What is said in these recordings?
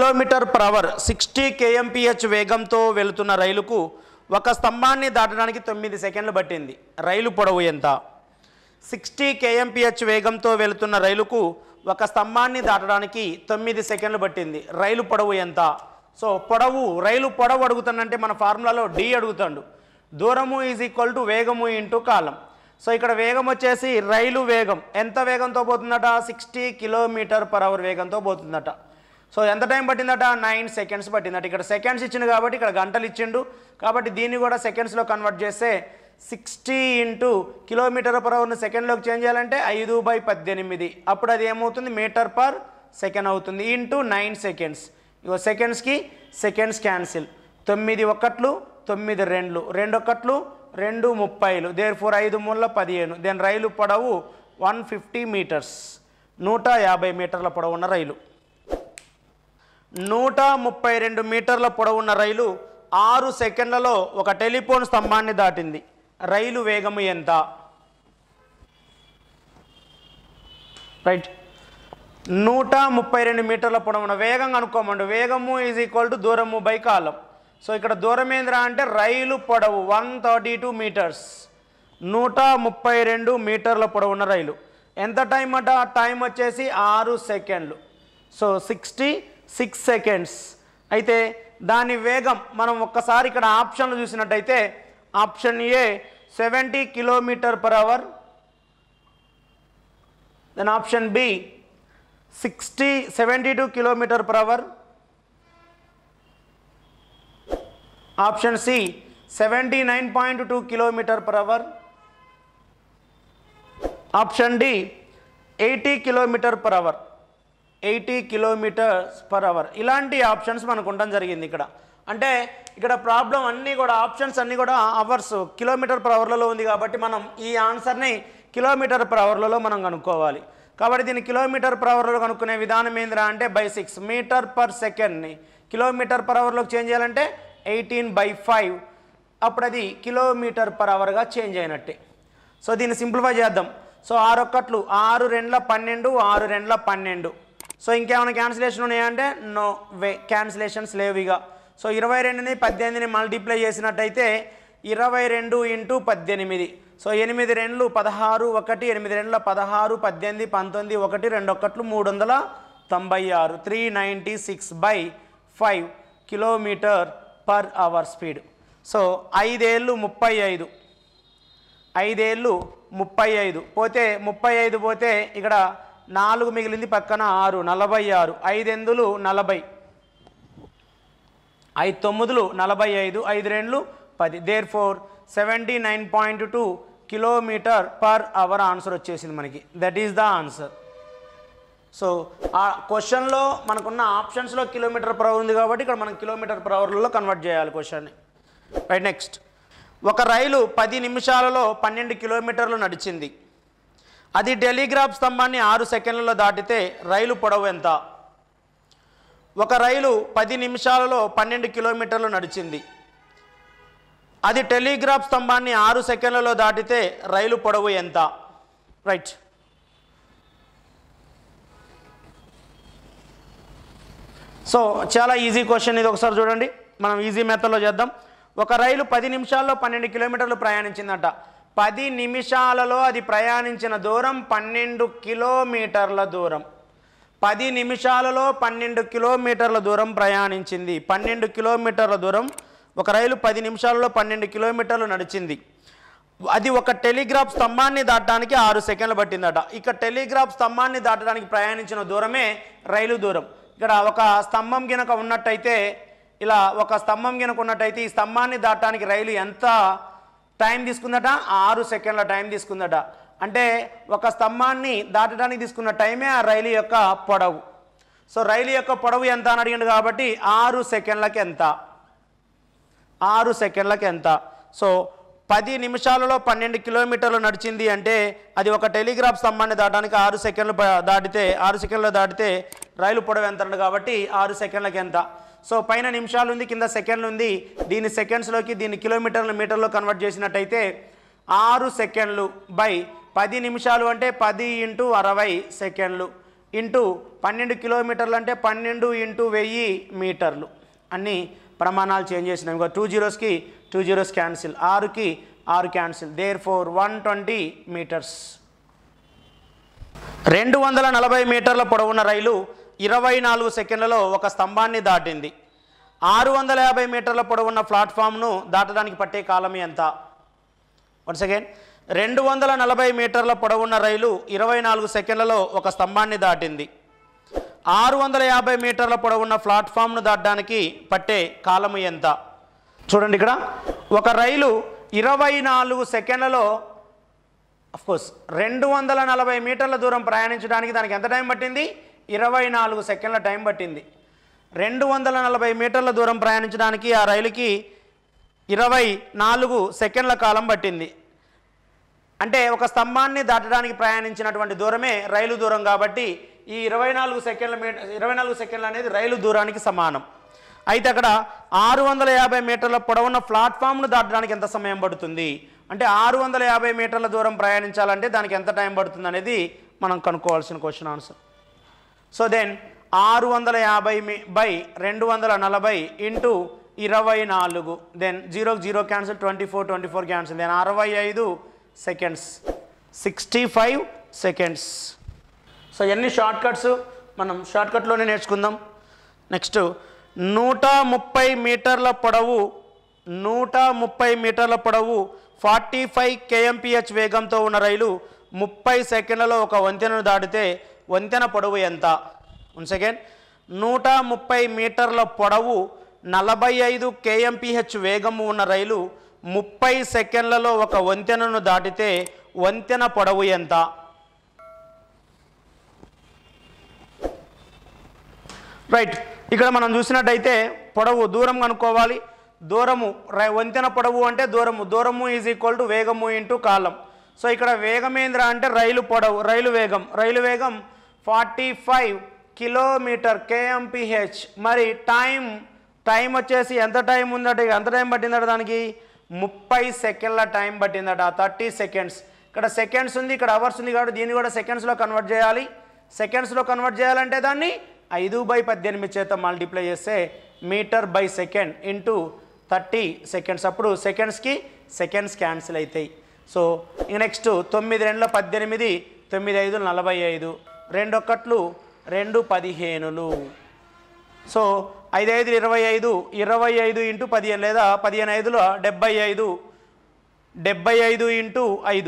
kilometre per hour sixty KMPH వేగంతో వెళుతున్న రైలుకు ఒక స్తంభాన్ని దాటడానికి తొమ్మిది సెకండ్లు పట్టింది రైలు పొడవు ఎంత సిక్స్టీ కేఎంపిహెచ్ వేగంతో వెళుతున్న రైలుకు ఒక స్తంభాన్ని దాటడానికి తొమ్మిది సెకండ్లు పట్టింది రైలు పొడవు ఎంత సో పొడవు రైలు పొడవు అడుగుతానంటే మన ఫార్ములాలో డి అడుగుతాడు దూరము ఈజ్ ఈక్వల్ టు వేగము ఇంటూ కాలం సో ఇక్కడ వేగం వచ్చేసి రైలు వేగం ఎంత వేగంతో పోతుందట సిక్స్టీ కిలోమీటర్ పర్ అవర్ వేగంతో పోతుందట సో ఎంత టైం పట్టిందట నైన్ సెకండ్స్ పట్టిందట ఇక్కడ సెకండ్స్ ఇచ్చిండు కాబట్టి ఇక్కడ గంటలు ఇచ్చిండు కాబట్టి దీన్ని కూడా సెకండ్స్లో కన్వర్ట్ చేస్తే సిక్స్టీ ఇంటూ కిలోమీటర్ పర్ అవర్ని సెకండ్లోకి చేంజ్ చేయాలంటే ఐదు బై పద్దెనిమిది అప్పుడు అది ఏమవుతుంది మీటర్ పర్ సెకండ్ అవుతుంది ఇంటూ నైన్ సెకండ్స్ ఇగో సెకండ్స్కి సెకండ్స్ క్యాన్సిల్ తొమ్మిది ఒకట్లు తొమ్మిది రెండ్లు రెండు ఒకట్లు రెండు ముప్పైలు దేర్ ఫోర్ ఐదు మూల పదిహేను దెన్ రైలు పొడవు వన్ ఫిఫ్టీ మీటర్స్ నూట యాభై మీటర్ల పొడవు ఉన్న రైలు నూట ముప్పై రెండు మీటర్ల పొడవున్న రైలు ఆరు సెకండ్లలో ఒక టెలిఫోన్ స్తంభాన్ని దాటింది రైలు వేగము ఎంత రైట్ నూట ముప్పై రెండు మీటర్ల పొడవున వేగం అనుకోమండి వేగము ఈజ్ ఈక్వల్ టు దూరము బై కాలం సో ఇక్కడ దూరం ఏంద్రా అంటే రైలు పొడవు వన్ థర్టీ టూ మీటర్స్ నూట ముప్పై రెండు మీటర్ల పొడవున్న రైలు ఎంత టైం అట టైం వచ్చేసి ఆరు సెకండ్లు సో సిక్స్టీ సిక్స్ సెకండ్స్ అయితే దాని వేగం మనం ఒక్కసారి ఇక్కడ ఆప్షన్లు చూసినట్టయితే option A seventy kilometre per hour then option B sixty seventy two kilometre per hour option C seventy nine point two kilometre per hour option D eighty kilometre per hour eighty kilometres per hour ఇలాంటి options మనకు ఉండడం జరిగింది ఇక్కడ అంటే ఇక్కడ problem అన్నీ కూడా options అన్నీ కూడా అవర్స్ కిలోమీటర్ పర్ అవర్లలో ఉంది కాబట్టి మనం ఈ ఆన్సర్ని కిలోమీటర్ పర్ అవర్లలో మనం కనుక్కోవాలి కాబట్టి దీన్ని కిలోమీటర్ పర్ అవర్లో కనుక్కునే విధానం ఏందిరా అంటే బై సిక్స్ మీటర్ పర్ సెకండ్ని కిలోమీటర్ పర్ అవర్లోకి చేంజ్ చేయాలంటే ఎయిటీన్ బై ఫైవ్ అప్పుడు అది కిలోమీటర్ పర్ అవర్గా చేంజ్ అయినట్టే సో దీన్ని సింప్లిఫై చేద్దాం సో ఆరు ఒక్కట్లు ఆరు రెండ్ల పన్నెండు ఆరు రెండ్ల పన్నెండు సో ఇంకేమైనా క్యాన్సిలేషన్ ఉన్నాయంటే నో వే క్యాన్సిలేషన్స్ లేవు ఇక సో ఇరవై రెండుని పద్దెనిమిదిని మల్టిప్లై చేసినట్టయితే ఇరవై రెండు ఇంటూ పద్దెనిమిది సో ఎనిమిది రెండ్లు పదహారు ఒకటి ఎనిమిది రెండ్ల పదహారు పద్దెనిమిది పంతొమ్మిది ఒకటి రెండు ఒకట్లు మూడు వందల తొంభై ఆరు three ninety six by five kilometre per hour speed so ఐదేళ్ళు ముప్పై ఐదు ఐదేళ్ళు ముప్పై ఐదు పోతే ముప్పై ఐదు పోతే ఇక్కడ నాలుగు మిగిలింది పక్కన ఆరు నలభై ఆరు ఐదెందులు నలభై ఐదు తొమ్మిదిలు నలభై ఐదు ఐదు రెండ్లు పది therefore seventy nine point two kilometre per hour answer వచ్చేసింది మనకి that is the answer so ఆ క్వశ్చన్లో మనకున్న ఆప్షన్స్లో కిలోమీటర్ పర్ అవర్ ఉంది కాబట్టి ఇక్కడ మనం కిలోమీటర్ పర్ అవర్లో కన్వర్ట్ చేయాలి క్వశ్చన్ని రైట్ నెక్స్ట్ ఒక రైలు పది నిమిషాలలో పన్నెండు కిలోమీటర్లు నడిచింది అది టెలిగ్రాఫ్ స్తంభాన్ని ఆరు సెకండ్లలో దాటితే రైలు పొడవు ఎంత ఒక రైలు పది నిమిషాలలో పన్నెండు కిలోమీటర్లు నడిచింది అది టెలిగ్రాఫ్ స్తంభాన్ని ఆరు సెకండ్లలో దాటితే రైలు పొడవు ఎంత రైట్ సో చాలా ఈజీ క్వశ్చన్ ఇది ఒకసారి చూడండి మనం ఈజీ మెథడ్లో చేద్దాం ఒక రైలు పది నిమిషాల్లో పన్నెండు కిలోమీటర్లు ప్రయాణించిందట పది నిమిషాలలో అది ప్రయాణించిన దూరం పన్నెండు కిలోమీటర్ల దూరం పది నిమిషాలలో పన్నెండు కిలోమీటర్ల దూరం ప్రయాణించింది పన్నెండు కిలోమీటర్ల దూరం ఒక రైలు పది నిమిషాలలో పన్నెండు కిలోమీటర్లు నడిచింది అది ఒక టెలిగ్రాఫ్ స్తంభాన్ని దాటడానికి ఆరు సెకండ్లు పట్టిందట ఇక టెలిగ్రాఫ్ స్తంభాన్ని దాటడానికి ప్రయాణించిన దూరమే రైలు దూరం ఇక్కడ ఒక స్తంభం గినక ఉన్నట్టయితే ఇలా ఒక స్తంభం గినక ఉన్నట్టయితే ఈ స్తంభాన్ని దాటడానికి రైలు ఎంత టైం తీసుకుందట ఆరు సెకండ్ల టైం తీసుకుందట అంటే ఒక స్తంభాన్ని దాటడానికి తీసుకున్న టైమే ఆ రైలు యొక్క పొడవు సో రైలు యొక్క పొడవు ఎంత అని అడిగిండు కాబట్టి ఆరు సెకండ్లకి ఎంత ఆరు సెకండ్లకి ఎంత సో పది నిమిషాలలో పన్నెండు కిలోమీటర్లు నడిచింది అంటే అది ఒక టెలిగ్రాఫ్ స్తంభాన్ని దాటడానికి ఆరు సెకండ్లు ప- దాటితే ఆరు సెకండ్లు దాటితే రైలు పొడవు ఎంత ఉంది కాబట్టి ఆరు సెకండ్లకి ఎంత సో పైన నిమిషాలు ఉంది కింద సెకండ్లు ఉంది దీన్ని సెకండ్స్లోకి దీన్ని కిలోమీటర్ల మీటర్లో కన్వర్ట్ చేసినట్టయితే ఆరు సెకండ్లు బై పది నిమిషాలు అంటే పది ఇంటూ అరవై సెకండ్లు ఇంటూ పన్నెండు కిలోమీటర్లు అంటే పన్నెండు ఇంటూ వెయ్యి మీటర్లు అన్ని ప్రమాణాలు చేంజ్ చేసినాం ఇంకా టూ జీరోస్కి టూ జీరోస్ క్యాన్సిల్ ఆరుకి ఆరు cancel therefore one twenty metres రెండు వందల నలభై మీటర్ల పొడవున్న రైలు ఇరవై నాలుగు సెకండ్లలో ఒక స్తంభాన్ని దాటింది ఆరు వందల యాభై మీటర్ల పొడవున్న ప్లాట్ఫామ్ను దాటడానికి పట్టే కాలం ఎంత వన్స్ అగైన్ రెండు వందల నలభై మీటర్ల పొడవున్న రైలు ఇరవై నాలుగు సెకండ్లలో ఒక స్తంభాన్ని దాటింది ఆరు వందల యాభై మీటర్ల పొడవున్న ప్లాట్ఫామ్ను దాటడానికి పట్టే కాలము ఎంత చూడండి ఇక్కడ ఒక రైలు ఇరవై నాలుగు సెకండ్లలో కోర్స్ రెండు వందల నలభై మీటర్ల దూరం ప్రయాణించడానికి దానికి ఎంత టైం పట్టింది ఇరవై నాలుగు సెకండ్ల టైం పట్టింది రెండు వందల నలభై మీటర్ల దూరం ప్రయాణించడానికి ఆ రైలుకి ఇరవై నాలుగు సెకండ్ల కాలం పట్టింది అంటే ఒక స్తంభాన్ని దాటడానికి ప్రయాణించినటువంటి దూరమే రైలు దూరం కాబట్టి ఈ ఇరవై నాలుగు సెకండ్ల మీటర్ ఇరవై నాలుగు సెకండ్లు అనేది రైలు దూరానికి సమానం అయితే అక్కడ ఆరు వందల యాభై మీటర్ల పొడవున్న ప్లాట్ఫామ్ను దాటడానికి ఎంత సమయం పడుతుంది అంటే ఆరు వందల యాభై మీటర్ల దూరం ప్రయాణించాలంటే దానికి ఎంత టైం పడుతుంది అనేది మనం కనుక్కోవాల్సిన క్వశ్చన్ ఆన్సర్ సో దెన్ ఆరు వందల యాభై మీ బై రెండు వందల నలభై ఇంటూ ఇరవై నాలుగు then zero zero cancel twenty four twenty four cancel then అరవై ఐదు seconds sixty five seconds so ఎన్ని షార్ట్ కట్స్ మనం షార్ట్ కట్లోనే నేర్చుకుందాం నెక్స్ట్ నూట ముప్పై మీటర్ల పొడవు నూట ముప్పై మీటర్ల పొడవు ఫార్టీ ఫైవ్ కేఎంపిహెచ్ వేగంతో ఉన్న రైలు ముప్పై సెకండ్లలో ఒక వంతెనను దాటితే వంతెన పొడవు ఎంత వన్ సెకండ్ నూట ముప్పై మీటర్ల పొడవు నలభై ఐదు కేఎంపిహెచ్ వేగము ఉన్న రైలు ముప్పై సెకండ్లలో ఒక వంతెనను దాటితే వంతెన పొడవు ఎంత రైట్ ఇక్కడ మనం చూసినట్టయితే పొడవు దూరం కనుక్కోవాలి దూరము రై- వంతెన పొడవు అంటే దూరము దూరము ఈజ్ ఈక్వల్ టు వేగము ఇంటూ కాలం సో ఇక్కడ వేగమేంద్ర అంటే రైలు పొడవు రైలు వేగం రైలు వేగం ఫార్టీ ఫైవ్ కిలోమీటర్ కేఎంపిహెచ్ మరి టైం టైం వచ్చేసి ఎంత టైం ఉందట ఎంత టైం పట్టిందట దానికి ముప్పై సెకండ్ల టైం పట్టిందట థర్టీ సెకండ్స్ ఇక్కడ సెకండ్స్ ఉంది ఇక్కడ అవర్స్ ఉంది కాబట్టి దీన్ని కూడా సెకండ్స్లో కన్వర్ట్ చేయాలి సెకండ్స్లో కన్వర్ట్ చేయాలంటే దాన్ని ఐదు బై పద్దెనిమిది చేత మల్టిప్లై చేస్తే metre by second into thirty seconds అప్పుడు సెకండ్స్కి సెకండ్స్ క్యాన్సిల్ అవుతాయి సో ఇక నెక్స్ట్ తొమ్మిది రెండుల పద్దెనిమిది తొమ్మిది ఐదు నలభై ఐదు రెండు ఒక్కట్లు రెండు పదిహేనులు సో ఐదు ఐదు ఇరవై ఐదు ఇరవై ఐదు ఇంటూ పదిహేను లేదా పదిహేను ఐదులో డెబ్బై ఐదు డెబ్బై ఐదు ఇంటూ ఐదు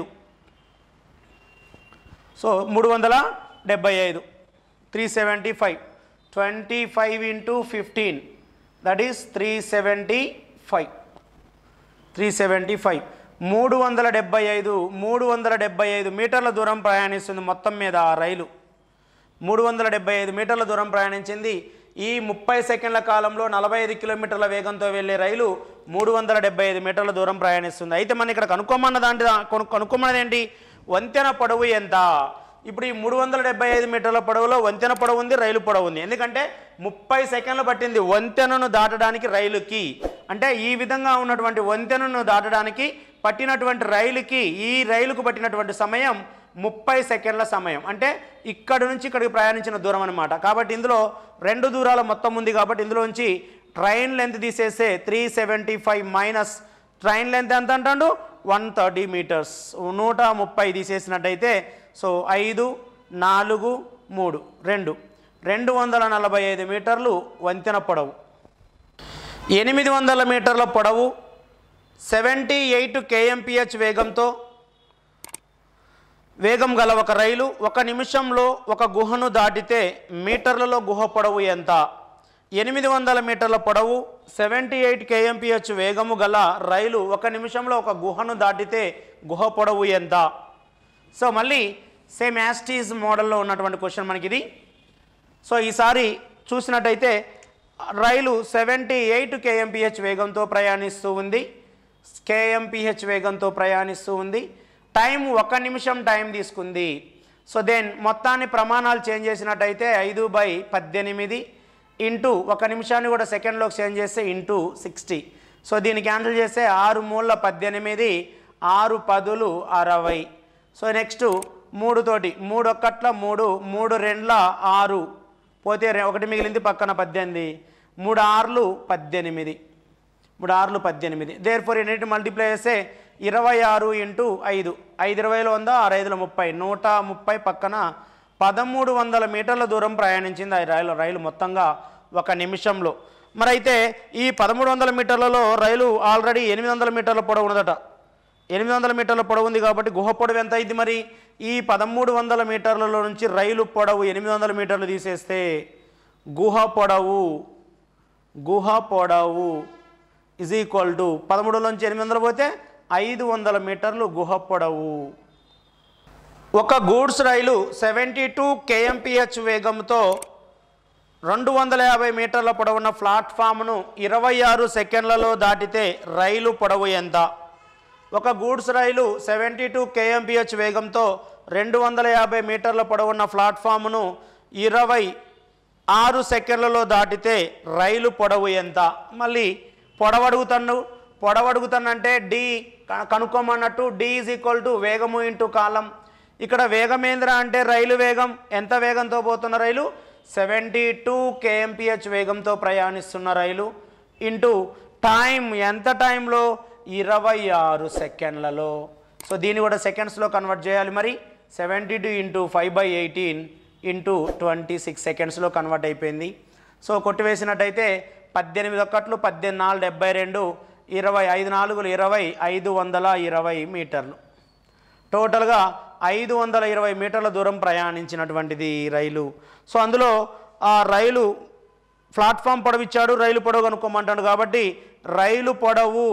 సో మూడు వందల డెబ్బై ఐదు three seventy five twenty five into fifteen that is three seventy five three seventy five మూడు వందల డెబ్బై ఐదు మూడు వందల డెబ్బై ఐదు మీటర్ల దూరం ప్రయాణిస్తుంది మొత్తం మీద ఆ రైలు మూడు వందల డెబ్బై ఐదు మీటర్ల దూరం ప్రయాణించింది ఈ ముప్పై సెకండ్ల కాలంలో నలభై ఐదు కిలోమీటర్ల వేగంతో వెళ్ళే రైలు మూడు వందల డెబ్బై ఐదు మీటర్ల దూరం ప్రయాణిస్తుంది అయితే మనం ఇక్కడ కనుక్కోమన్న దాంటి కొను- కనుక్కోమన్నది ఏంటి వంతెన పొడవు ఎంత ఇప్పుడు ఈ మూడు వందల డెబ్బై ఐదు మీటర్ల పొడవులో వంతెన పొడవు ఉంది రైలు పొడవు ఉంది ఎందుకంటే ముప్పై సెకండ్లు పట్టింది వంతెనను దాటడానికి రైలుకి అంటే ఈ విధంగా ఉన్నటువంటి వంతెనను దాటడానికి పట్టినటువంటి రైలుకి ఈ రైలుకు పట్టినటువంటి సమయం ముప్పై సెకండ్ల సమయం అంటే ఇక్కడ నుంచి ఇక్కడికి ప్రయాణించిన దూరం అనమాట కాబట్టి ఇందులో రెండు దూరాల మొత్తం ఉంది కాబట్టి ఇందులోంచి ట్రైన్ లెంత్ తీసేస్తే three seventy five minus train length ఎంత అంటాడు వన్ థర్టీ మీటర్స్ నూట ముప్పై తీసేసినట్టయితే సో ఐదు నాలుగు మూడు రెండు రెండు వందల నలభై ఐదు మీటర్లు వంతెన పొడవు ఎనిమిది వందల మీటర్ల పొడవు సెవెంటీ ఎయిట్ కేఎంపిహెచ్ వేగంతో వేగం గల ఒక రైలు ఒక నిమిషంలో ఒక గుహను దాటితే మీటర్లలో గుహ పొడవు ఎంత ఎనిమిది వందల మీటర్ల పొడవు సెవెంటీ ఎయిట్ కేఎంపిహెచ్ వేగము గల రైలు ఒక నిమిషంలో ఒక గుహను దాటితే గుహ పొడవు ఎంత సో మళ్ళీ సేమ్ యాస్టీస్ మోడల్లో ఉన్నటువంటి క్వశ్చన్ మనకి ఇది సో ఈసారి చూసినట్టయితే రైలు సెవెంటీ ఎయిట్ కేఎంపిహెచ్ వేగంతో ప్రయాణిస్తూ ఉంది కేఎంపిహెచ్ వేగంతో ప్రయాణిస్తూ ఉంది టైం ఒక నిమిషం టైం తీసుకుంది సో దెన్ మొత్తాన్ని ప్రమాణాలు చేంజ్ చేసినట్టయితే ఐదు బై పద్దెనిమిది ఇంటూ ఒక నిమిషాన్ని కూడా సెకండ్లోకి చేంజ్ చేస్తే ఇంటూ సిక్స్టీ సో దీన్ని క్యాన్సిల్ చేస్తే ఆరు మూల పద్దెనిమిది ఆరు పదులు అరవై సో నెక్స్ట్ మూడు తోటి మూడు ఒక్కట్ల మూడు మూడు రెండ్ల ఆరు పోతే రె- ఒకటి మిగిలింది పక్కన పద్దెనిమిది మూడు ఆర్లు పద్దెనిమిది మూడు ఆర్లు పద్దెనిమిది దేర్ ఫోర్ ఎన్నిటి మల్టిప్లై చేస్తే ఇరవై ఆరు ఇంటూ ఐదు ఐదు ఇరవైలో వంద ఆరు ఐదుల ముప్పై నూట ముప్పై పక్కన పదమూడు వందల మీటర్ల దూరం ప్రయాణించింది ఆ రైలు రైలు మొత్తంగా ఒక నిమిషంలో మరి అయితే ఈ పదమూడు వందల మీటర్లలో రైలు ఆల్రెడీ ఎనిమిది వందల మీటర్ల పొడవు ఉన్నదట ఎనిమిది వందల మీటర్ల పొడవు ఉంది కాబట్టి గుహ పొడవు ఎంత అయింది మరి ఈ పదమూడు వందల మీటర్లలో నుంచి రైలు పొడవు ఎనిమిది వందల మీటర్లు తీసేస్తే గుహ పొడవు గుహ పొడవు ఇజ్ ఈక్వల్ టు పదమూడులోంచి ఎనిమిది వందలు పోతే ఐదు వందల మీటర్లు గుహ పొడవు ఒక గూడ్స్ రైలు సెవెంటీ టూ కేఎంపిహెచ్ వేగంతో రెండు వందల యాభై మీటర్ల పొడవున్న ప్లాట్ఫామ్ను ఇరవై ఆరు సెకండ్లలో దాటితే రైలు పొడవు ఎంత ఒక గూడ్స్ రైలు సెవెంటీ టూ కేఎంపిహెచ్ వేగంతో రెండు వందల యాభై మీటర్ల పొడవున్న ప్లాట్ఫామ్ను ఇరవై ఆరు సెకండ్లలో దాటితే రైలు పొడవు ఎంత మళ్ళీ పొడవడుగుతాను పొడవడుగుతానంటే డి క- కనుక్కోమన్నట్టు డి ఈజ్ ఈక్వల్ టు వేగము ఇంటూ కాలం ఇక్కడ వేగమేంద్ర అంటే రైలు వేగం ఎంత వేగంతో పోతున్న రైలు సెవెంటీ టూ కేఎంపిహెచ్ వేగంతో ప్రయాణిస్తున్న రైలు ఇంటూ టైం ఎంత టైంలో ఇరవై ఆరు సెకండ్లలో సో దీన్ని కూడా సెకండ్స్లో కన్వర్ట్ చేయాలి మరి seventy two into five by eighteen into twenty six సెకండ్స్లో కన్వర్ట్ అయిపోయింది సో కొట్టివేసినట్టయితే పద్దెనిమిది ఒక్కట్లు పద్దెనిమిది నాలుగు డెబ్బై రెండు ఇరవై ఐదు నాలుగులు ఇరవై ఐదు వందల ఇరవై మీటర్లు టోటల్గా ఐదు వందల ఇరవై మీటర్ల దూరం ప్రయాణించినటువంటిది ఈ రైలు సో అందులో ఆ రైలు ప్లాట్ఫామ్ పొడవు ఇచ్చాడు రైలు పొడవు కనుక్కోమంటాడు కాబట్టి రైలు పొడవు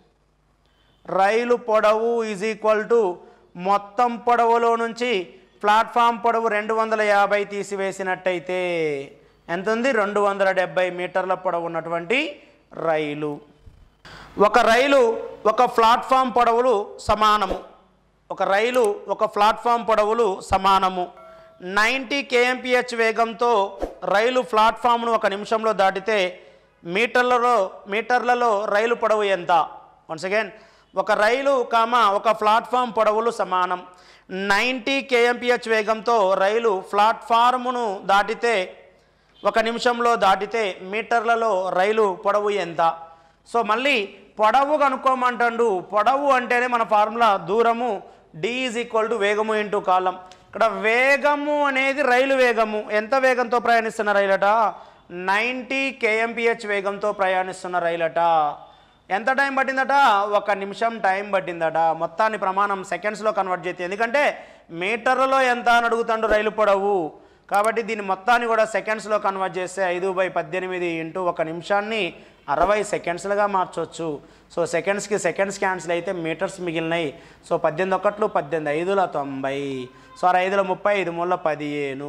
రైలు పొడవు ఈజ్ ఈక్వల్ టు మొత్తం పొడవులో నుంచి ప్లాట్ఫామ్ పొడవు రెండు వందల యాభై తీసివేసినట్టయితే ఎంత ఉంది రెండు వందల డెబ్బై మీటర్ల పొడవు ఉన్నటువంటి రైలు ఒక రైలు ఒక ప్లాట్ఫామ్ పొడవులు సమానము ఒక రైలు ఒక ప్లాట్ఫామ్ పొడవులు సమానము నైంటీ కేఎంపిహెచ్ వేగంతో రైలు ప్లాట్ఫామ్ను ఒక నిమిషంలో దాటితే మీటర్లలో మీటర్లలో రైలు పొడవు ఎంత వన్స్ అగైన్ ఒక రైలు కామ ఒక ప్లాట్ఫామ్ పొడవులు సమానం నైంటీ కేఎంపిహెచ్ వేగంతో రైలు ప్లాట్ఫార్మును దాటితే ఒక నిమిషంలో దాటితే మీటర్లలో రైలు పొడవు ఎంత సో మళ్ళీ పొడవు కనుక్కోమంటాడు పొడవు అంటేనే మన ఫార్ములా దూరము డి ఈజ్ ఈక్వల్ టు వేగము ఇంటూ కాలం ఇక్కడ వేగము అనేది రైలు వేగము ఎంత వేగంతో ప్రయాణిస్తున్న రైలట నైంటీ కేఎంపిహెచ్ వేగంతో ప్రయాణిస్తున్న రైలట ఎంత టైం పట్టిందట ఒక నిమిషం టైం పట్టిందట మొత్తాన్ని ప్రమాణం సెకండ్స్లో కన్వర్ట్ చేస్తే ఎందుకంటే మీటర్లలో ఎంత అని అడుగుతాడు రైలు పొడవు కాబట్టి దీన్ని మొత్తాన్ని కూడా సెకండ్స్లో కన్వర్ట్ చేస్తే ఐదు బై పద్దెనిమిది ఇంటూ ఒక నిమిషాన్ని అరవై సెకండ్స్లుగా మార్చవచ్చు సో సెకండ్స్కి సెకండ్స్ క్యాన్సిల్ అయితే మీటర్స్ మిగిలినాయి సో పద్దెనిమిది ఒకట్లు పద్దెనిమిది ఐదుల తొంభై సో అర ఐదుల ముప్పై ఐదు మూల పదిహేను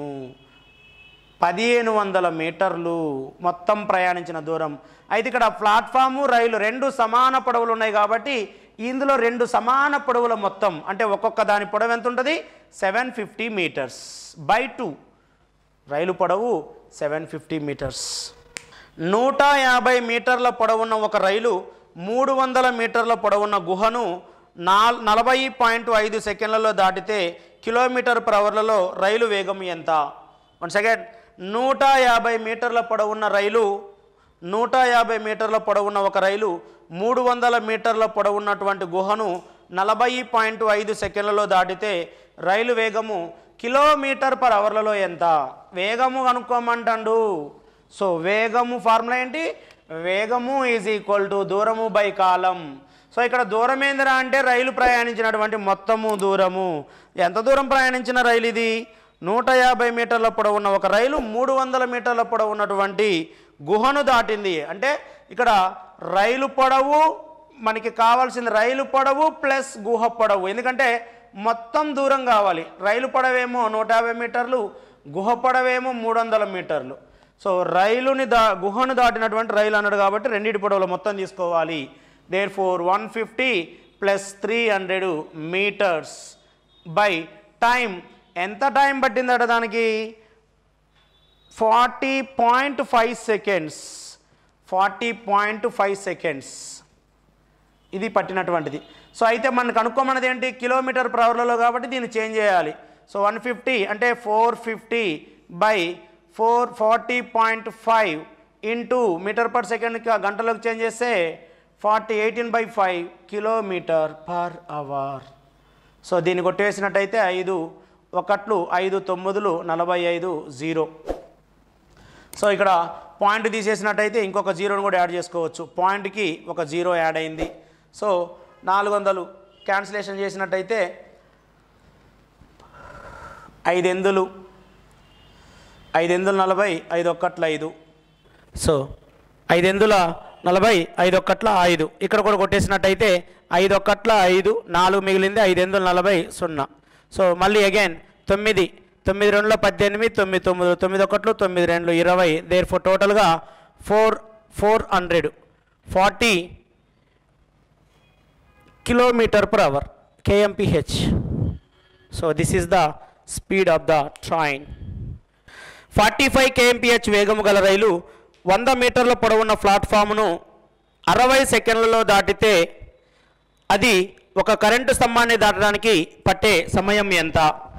పదిహేను వందల మీటర్లు మొత్తం ప్రయాణించిన దూరం అయితే ఇక్కడ ప్లాట్ఫాము రైలు రెండు సమాన పొడవులు ఉన్నాయి కాబట్టి ఇందులో రెండు సమాన పొడవుల మొత్తం అంటే ఒక్కొక్క దాని పొడవు ఎంత ఉంటుంది seven fifty metres by two రైలు పొడవు సెవెన్ ఫిఫ్టీ మీటర్స్ నూట యాభై మీటర్ల పొడవున్న ఒక రైలు మూడు వందల మీటర్ల పొడవున్న గుహను నాల్ నలభై పాయింట్ ఐదు సెకండ్లలో దాటితే కిలోమీటర్ పర్ అవర్లలో రైలు వేగం ఎంత వన్ సెకండ్ నూట యాభై మీటర్ల పొడవున్న రైలు నూట యాభై మీటర్ల పొడవున్న ఒక రైలు మూడు వందల మీటర్ల పొడవున్నటువంటి గుహను నలభై పాయింట్ ఐదు సెకండ్లలో దాటితే రైలు వేగము కిలోమీటర్ పర్ అవర్లలో ఎంత వేగము కనుక్కోమంటాడు సో వేగము ఫార్ములా ఏంటి వేగము ఈజ్ ఈక్వల్ టు దూరము బై కాలం సో ఇక్కడ దూరం ఏందిరా అంటే రైలు ప్రయాణించినటువంటి మొత్తము దూరము ఎంత దూరం ప్రయాణించిన రైలు ఇది నూట యాభై మీటర్ల పొడవు ఉన్న ఒక రైలు మూడు వందల మీటర్ల పొడవు ఉన్నటువంటి గుహను దాటింది అంటే ఇక్కడ రైలు పొడవు మనకి కావాల్సింది రైలు పొడవు ప్లస్ గుహ పొడవు ఎందుకంటే మొత్తం దూరం కావాలి రైలు పొడవేమో నూట యాభై మీటర్లు గుహ పొడవేమో మూడు వందల మీటర్లు సో రైలుని దా గుహను దాటినటువంటి రైలు అన్నాడు కాబట్టి రెండింటి పొడవులు మొత్తం తీసుకోవాలి therefore one fifty plus three hundred metres by time ఎంత టైం పట్టిందట దానికి forty point five seconds forty point five seconds ఇది పట్టినటువంటిది సో అయితే మనం కనుక్కోమన్నది ఏంటి కిలోమీటర్ పర్ అవర్లలో కాబట్టి దీన్ని చేంజ్ చేయాలి సో వన్ ఫిఫ్టీ అంటే four fifty by four forty point five into metre per సెకండ్కి గంటలోకి చేంజ్ చేస్తే forty eighteen by five kilometre per hour so దీన్ని కొట్టేసినట్టయితే ఐదు ఒకట్లు ఐదు తొమ్మిదిలు నలభై ఐదు జీరో సో ఇక్కడ పాయింట్ తీసేసినట్టయితే ఇంకొక జీరోని కూడా యాడ్ చేసుకోవచ్చు పాయింట్కి ఒక జీరో యాడ్ అయింది సో నాలుగు వందలు క్యాన్సిలేషన్ చేసినట్టయితే ఐదు ఎందులు ఐదు ఎందులు నలభై ఐదు ఒక్కట్ల ఐదు సో ఐదు ఎందుల నలభై ఐదు ఒక్కట్ల ఐదు ఇక్కడ కూడా కొట్టేసినట్టయితే ఐదు ఒక్కట్ల ఐదు నాలుగు మిగిలింది ఐదు ఎందులు నలభై సున్నా సో మళ్ళీ అగైన్ తొమ్మిది తొమ్మిది రెండులో పద్దెనిమిది తొమ్మిది తొమ్మిది తొమ్మిది ఒకట్లు తొమ్మిది రెండు ఇరవై దేర్ ఫోర్ టోటల్గా four four hundred forty kilometre per hour KMPH so this is the speed of the train forty five KMPH వేగము గల రైలు వంద మీటర్ల పొడవున్న ప్లాట్ఫామ్ను అరవై సెకండ్లలో దాటితే అది ఒక కరెంటు స్తంభాన్ని దాటడానికి పట్టే సమయం ఎంత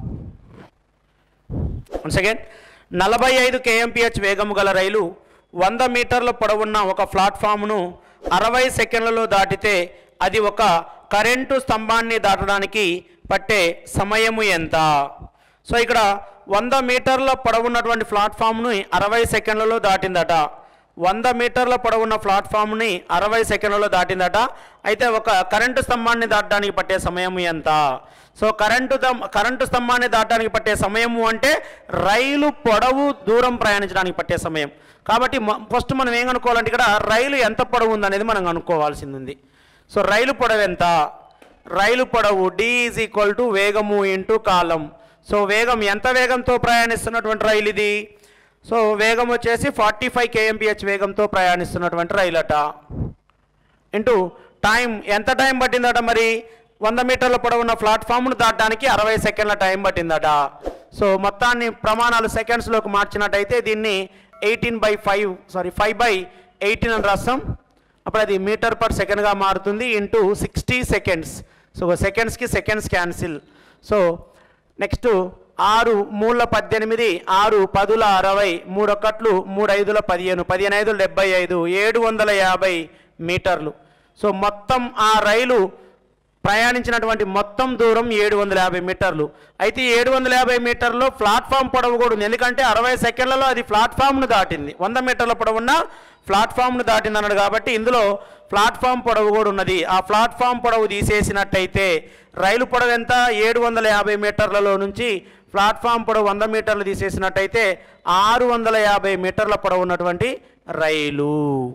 వన్ సెకండ్ నలభై ఐదు కేఎంపిహెచ్ వేగము గల రైలు వంద మీటర్ల పొడవున్న ఒక ప్లాట్ఫామ్ను అరవై సెకండ్లలో దాటితే అది ఒక కరెంటు స్తంభాన్ని దాటడానికి పట్టే సమయము ఎంత సో ఇక్కడ వంద మీటర్ల పొడవున్నటువంటి ప్లాట్ఫామ్ను అరవై సెకండ్లలో దాటిందట వంద మీటర్ల పొడవున్న ప్లాట్ఫామ్ని అరవై సెకండ్లలో దాటిందట అయితే ఒక కరెంటు స్తంభాన్ని దాటడానికి పట్టే సమయం ఎంత సో కరెంటు దం- కరెంటు స్తంభాన్ని దాటడానికి పట్టే సమయము అంటే రైలు పొడవు దూరం ప్రయాణించడానికి పట్టే సమయం కాబట్టి మ- ఫస్ట్ మనం ఏం కనుక్కోవాలంటే ఇక్కడ రైలు ఎంత పొడవు ఉందనేది మనం కనుక్కోవాల్సింది ఉంది సో రైలు పొడవు ఎంత రైలు పొడవు డి ఈజ్ ఈక్వల్ టు వేగము ఇంటూ కాలం సో వేగం ఎంత వేగంతో ప్రయాణిస్తున్నటువంటి రైలు ఇది సో వేగం వచ్చేసి ఫార్టీ ఫైవ్ కేఎంపిహెచ్ వేగంతో ప్రయాణిస్తున్నటువంటి రైలు అట ఇంటూ టైం ఎంత టైం పట్టిందట మరి వంద మీటర్ల పొడవున్న ప్లాట్ఫామ్ను దాటడానికి అరవై సెకండ్ల టైం పట్టిందట సో మొత్తాన్ని ప్రమాణాలు సెకండ్స్లోకి మార్చినట్టయితే దీన్ని eighteen by five sorry five by eighteen అని రాస్తాం అప్పుడు అది మీటర్ పర్ సెకండ్గా మారుతుంది ఇంటూ సిక్స్టీ సెకండ్స్ సో సెకండ్స్కి సెకండ్స్ క్యాన్సిల్ సో నెక్స్ట్ ఆరు మూడుల పద్దెనిమిది ఆరు పదుల అరవై మూడు ఒకట్లు మూడు ఐదుల పదిహేను పదిహేను ఐదుల డెబ్బై ఐదు ఏడు వందల యాభై మీటర్లు సో మొత్తం ఆ రైలు ప్రయాణించినటువంటి మొత్తం దూరం ఏడు వందల యాభై మీటర్లు అయితే ఏడు వందల యాభై మీటర్లు ప్లాట్ఫామ్ పొడవు కూడా ఉంది ఎందుకంటే అరవై సెకండ్లలో అది ప్లాట్ఫామ్ను దాటింది వంద మీటర్ల పొడవున్న ప్లాట్ఫామ్ను దాటింది అన్నాడు కాబట్టి ఇందులో ప్లాట్ఫామ్ పొడవు కూడా ఉన్నది ఆ ప్లాట్ఫామ్ పొడవు తీసేసినట్టయితే రైలు పొడవు ఎంత ఏడు వందల యాభై మీటర్లలో నుంచి ప్లాట్ఫామ్ పొడవు వంద మీటర్లు తీసేసినట్టయితే ఆరు వందల యాభై మీటర్ల పొడవు ఉన్నటువంటి రైలు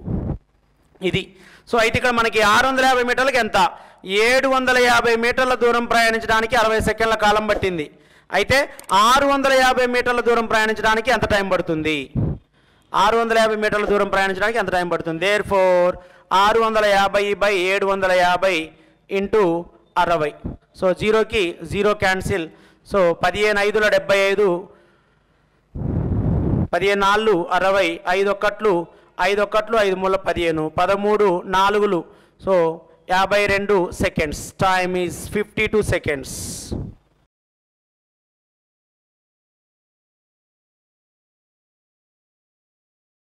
ఇది సో అయితే ఇక్కడ మనకి ఆరు వందల యాభై మీటర్లకు ఎంత ఏడు వందల యాభై మీటర్ల దూరం ప్రయాణించడానికి అరవై సెకండ్ల కాలం పట్టింది అయితే ఆరు వందల యాభై మీటర్ల దూరం ప్రయాణించడానికి ఎంత టైం పడుతుంది ఆరు వందల యాభై మీటర్ల దూరం ప్రయాణించడానికి ఎంత టైం పడుతుంది దేర్ ఫోర్ ఆరు వందల యాభై బై ఏడు వందల యాభై ఇంటూ అరవై సో జీరోకి జీరో క్యాన్సిల్ సో పదిహేను ఐదుల డెబ్బై ఐదు పదిహేను నాలుగు అరవై ఐదు ఒక్కట్లు ఐదు ఒక్కట్లు ఐదు మూల పదిహేను పదమూడు నాలుగులు సో యాభై రెండు seconds time is fifty two seconds